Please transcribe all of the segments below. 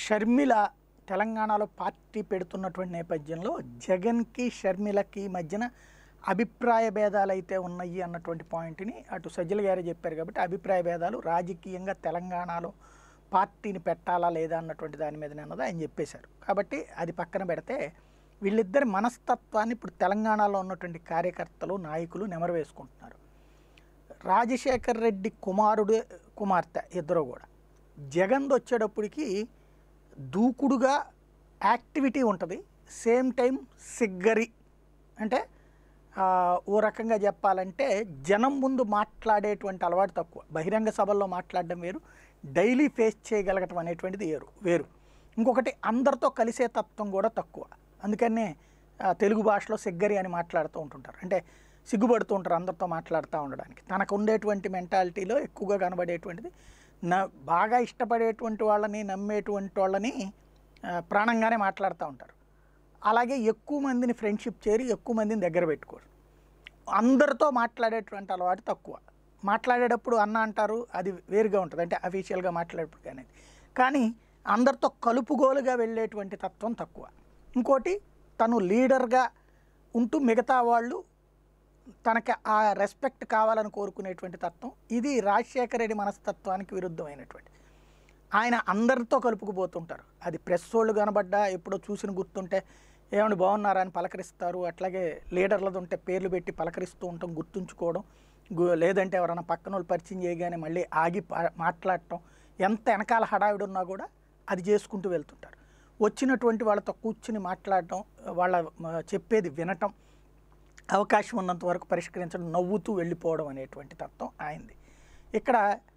షర్మిల తెలంగాణలో పార్టీ పెడుతున్నటువంటి నేపథ్యంలో జగన్కి షర్మిలకి మధ్యన అభిప్రాయ భేదాలు అయితే ఉన్నాయి అన్నటువంటి పాయింట్ని అటు సజ్జల గారే చెప్పారు కాబట్టి అభిప్రాయ భేదాలు రాజకీయంగా తెలంగాణలో పార్టీని పెట్టాలా లేదా అన్నటువంటి దాని మీద అన్నది ఆయన చెప్పేశారు కాబట్టి అది పక్కన పెడితే వీళ్ళిద్దరి మనస్తత్వాన్ని ఇప్పుడు తెలంగాణలో ఉన్నటువంటి కార్యకర్తలు నాయకులు నెమరు వేసుకుంటున్నారు రాజశేఖర్ రెడ్డి కుమారుడు కుమార్తె ఇద్దరు కూడా జగన్ వచ్చేటప్పటికి దూకుడుగా యాక్టివిటీ ఉంటుంది సేమ్ టైం సిగ్గరి అంటే ఆ, ఓ రకంగా చెప్పాలంటే జనం ముందు మాట్లాడేటువంటి అలవాటు తక్కువ బహిరంగ సభల్లో మాట్లాడడం వేరు డైలీ ఫేస్ చేయగలగటం అనేటువంటిది వేరు వేరు ఇంకొకటి అందరితో కలిసే తత్వం కూడా తక్కువ అందుకనే ఆ, తెలుగు భాషలో సిగ్గరి అని మాట్లాడుతూ ఉంటుంటారు అంటే సిగ్గుపడుతూ ఉంటారు అందరితో మాట్లాడుతూ ఉండడానికి తనకు ఉండేటువంటి మెంటాలిటీలో ఎక్కువగా కనబడేటువంటిది న బాగా ఇష్టపడేటువంటి వాళ్ళని నమ్మేటువంటి వాళ్ళని ఆ, ప్రాణంగానే మాట్లాడుతూ ఉంటారు అలాగే ఎక్కువ మందిని ఫ్రెండ్షిప్ చేరి ఎక్కువ మందిని దగ్గర పెట్టుకోరు అందరితో మాట్లాడేటువంటి అలవాటు తక్కువ మాట్లాడేటప్పుడు అన్న అంటారు అది వేరుగా ఉంటుంది అంటే అఫీషియల్గా మాట్లాడేటప్పుడు కానీ కానీ అందరితో కలుపుగోలుగా వెళ్ళేటువంటి తత్వం తక్కువ ఇంకోటి తను లీడర్గా ఉంటూ మిగతా వాళ్ళు తనకి ఆ రెస్పెక్ట్ కావాలని కోరుకునేటువంటి తత్వం ఇది రాజశేఖర రెడ్డి మనస్తత్వానికి విరుద్ధమైనటువంటి ఆయన అందరితో కలుపుకుపోతుంటారు అది ప్రెస్ వాళ్ళు కనబడ్డా ఎప్పుడో చూసిన గుర్తుంటే ఏమండి బాగున్నారా అని పలకరిస్తారు అట్లాగే లీడర్లది ఉంటే పేర్లు పెట్టి పలకరిస్తూ ఉంటాం గుర్తుంచుకోవడం గు- లేదంటే ఎవరైనా పక్కన వాళ్ళు పరిచయం చేయగానే మళ్ళీ ఆగి పా- మాట్లాడటం ఎంత వెనకాల హడావిడి ఉన్నా కూడా అది చేసుకుంటూ వెళ్తుంటారు వచ్చినటువంటి వాళ్ళతో కూర్చుని మాట్లాడటం వాళ్ళ మ- చెప్పేది వినటం అవకాశం ఉన్నంత వరకు పరిష్కరించడం నవ్వుతూ వెళ్ళిపోవడం అనేటువంటి తత్వం ఆయనది ఇక్కడ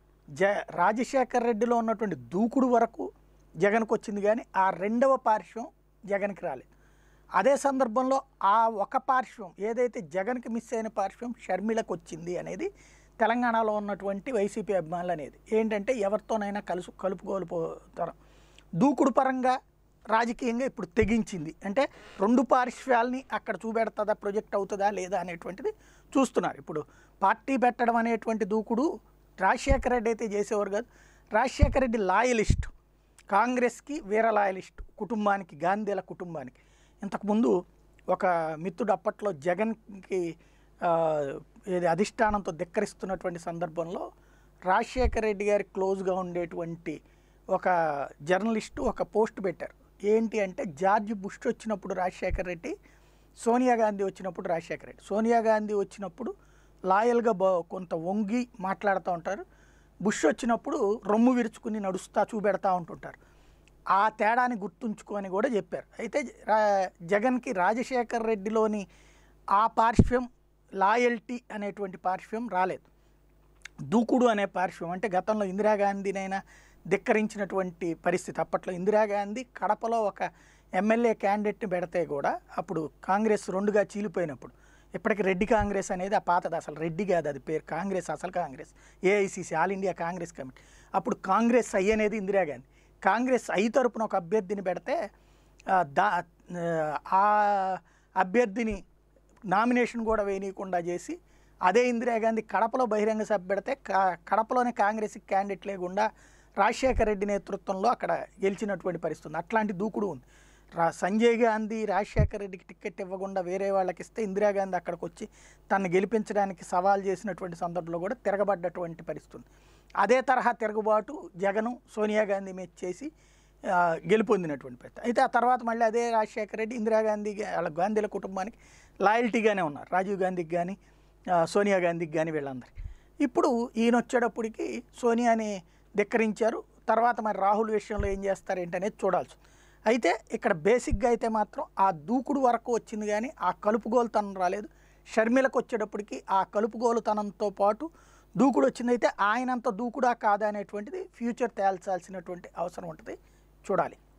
జ రాజశేఖర్ రెడ్డిలో ఉన్నటువంటి దూకుడు వరకు జగన్కి వచ్చింది కానీ ఆ రెండవ పార్శ్వం జగన్కి రాలేదు అదే సందర్భంలో ఆ ఒక పార్శ్వం ఏదైతే జగన్కి మిస్ అయిన పార్శ్వం షర్మిలకు వచ్చింది అనేది తెలంగాణలో ఉన్నటువంటి వైసీపీ అభిమానులు అనేది ఏంటంటే ఎవరితోనైనా కలుసు కలుపుకోలిపోతారు దూకుడు పరంగా రాజకీయంగా ఇప్పుడు తెగించింది అంటే రెండు పార్శ్వాల్ని అక్కడ చూపెడుతుందా ప్రొజెక్ట్ అవుతుందా లేదా అనేటువంటిది చూస్తున్నారు ఇప్పుడు పార్టీ పెట్టడం అనేటువంటి దూకుడు రాజశేఖర రెడ్డి అయితే చేసేవారు కాదు రాజశేఖర రెడ్డి లాయలిస్ట్ కాంగ్రెస్కి వీర లాయలిస్ట్ కుటుంబానికి గాంధీల కుటుంబానికి ఇంతకుముందు ఒక మిత్రుడు అప్పట్లో జగన్కి ఆ, ఏది అధిష్టానంతో ధిక్కరిస్తున్నటువంటి సందర్భంలో రాజశేఖర రెడ్డి గారి క్లోజ్గా ఉండేటువంటి ఒక జర్నలిస్టు ఒక పోస్ట్ పెట్టారు ఏంటి అంటే జార్జ్ బుష్ వచ్చినప్పుడు రాజశేఖర రెడ్డి సోనియా గాంధీ వచ్చినప్పుడు రాజశేఖర రెడ్డి సోనియా గాంధీ వచ్చినప్పుడు లాయల్గా బ కొంత వంగి మాట్లాడుతూ ఉంటారు బుష్ వచ్చినప్పుడు రొమ్ము విరుచుకుని నడుస్తా చూపెడతా ఉంటుంటారు ఆ తేడాని గుర్తుంచుకొని కూడా చెప్పారు అయితే రా- జగన్కి రాజశేఖర్ రెడ్డిలోని ఆ పార్శ్వం లాయల్టీ అనేటువంటి పార్శ్వం రాలేదు దూకుడు అనే పార్శ్వం అంటే గతంలో ఇందిరాగాంధీనైనా ధిక్కరించినటువంటి పరిస్థితి అప్పట్లో ఇందిరాగాంధీ కడపలో ఒక ఎమ్మెల్యే క్యాండిడేట్ని పెడితే కూడా అప్పుడు కాంగ్రెస్ రెండుగా చీలిపోయినప్పుడు ఇప్పటికి రెడ్డి కాంగ్రెస్ అనేది ఆ పాతది అసలు రెడ్డి కాదు అది పేరు కాంగ్రెస్ అసలు Congress AICC all India Congress committee అప్పుడు కాంగ్రెస్ ఐ అనేది ఇందిరాగాంధీ కాంగ్రెస్ ఐ తరపున ఒక అభ్యర్థిని పెడితే ఆ, దా ఆ అభ్యర్థిని నామినేషన్ కూడా వేయనీయకుండా చేసి అదే ఇందిరాగాంధీ కడపలో బహిరంగ సభ పెడితే క- కడపలోనే కాంగ్రెస్ క్యాండిడేట్ లేకుండా రాజశేఖర రెడ్డి నేతృత్వంలో అక్కడ గెలిచినటువంటి పరిస్థితి ఉంది అట్లాంటి దూకుడు ఉంది రా సంజయ్ గాంధీ రాజశేఖర రెడ్డికి టికెట్ ఇవ్వకుండా వేరే వాళ్ళకి ఇస్తే ఇందిరాగాంధీ అక్కడికి వచ్చి తనను గెలిపించడానికి సవాల్ చేసినటువంటి సందర్భంలో కూడా తిరగబడ్డటువంటి పరిస్థితి ఉంది అదే తరహా తిరుగుబాటు జగను సోనియా గాంధీ మీద చేసి ఆ, గెలుపొందినటువంటి పరిస్థితి అయితే ఆ తర్వాత మళ్ళీ అదే రాజశేఖర రెడ్డి ఇందిరాగాంధీ వాళ్ళ గాంధీల కుటుంబానికి లాయల్టీగానే ఉన్నారు రాజీవ్ గాంధీకి కానీ ఆ, సోనియా గాంధీకి కానీ వీళ్ళందరికీ ఇప్పుడు ఈయన వచ్చేటప్పటికి సోనియాని ధిక్కరించారు తర్వాత మరి రాహుల్ విషయంలో ఏం చేస్తారు ఏంటనేది చూడాల్సి ఉంది. అయితే ఇక్కడ బేసిక్గా అయితే మాత్రం ఆ దూకుడు వరకు వచ్చింది కానీ ఆ కలుపుగోలుతనం రాలేదు షర్మిలకు వచ్చేటప్పటికి ఆ కలుపుగోలుతనంతో పాటు దూకుడు వచ్చింది అయితే ఆయనంత దూకుడా కాదా అనేటువంటిది ఫ్యూచర్ తేల్చాల్సినటువంటి అవసరం ఉంటుంది చూడాలి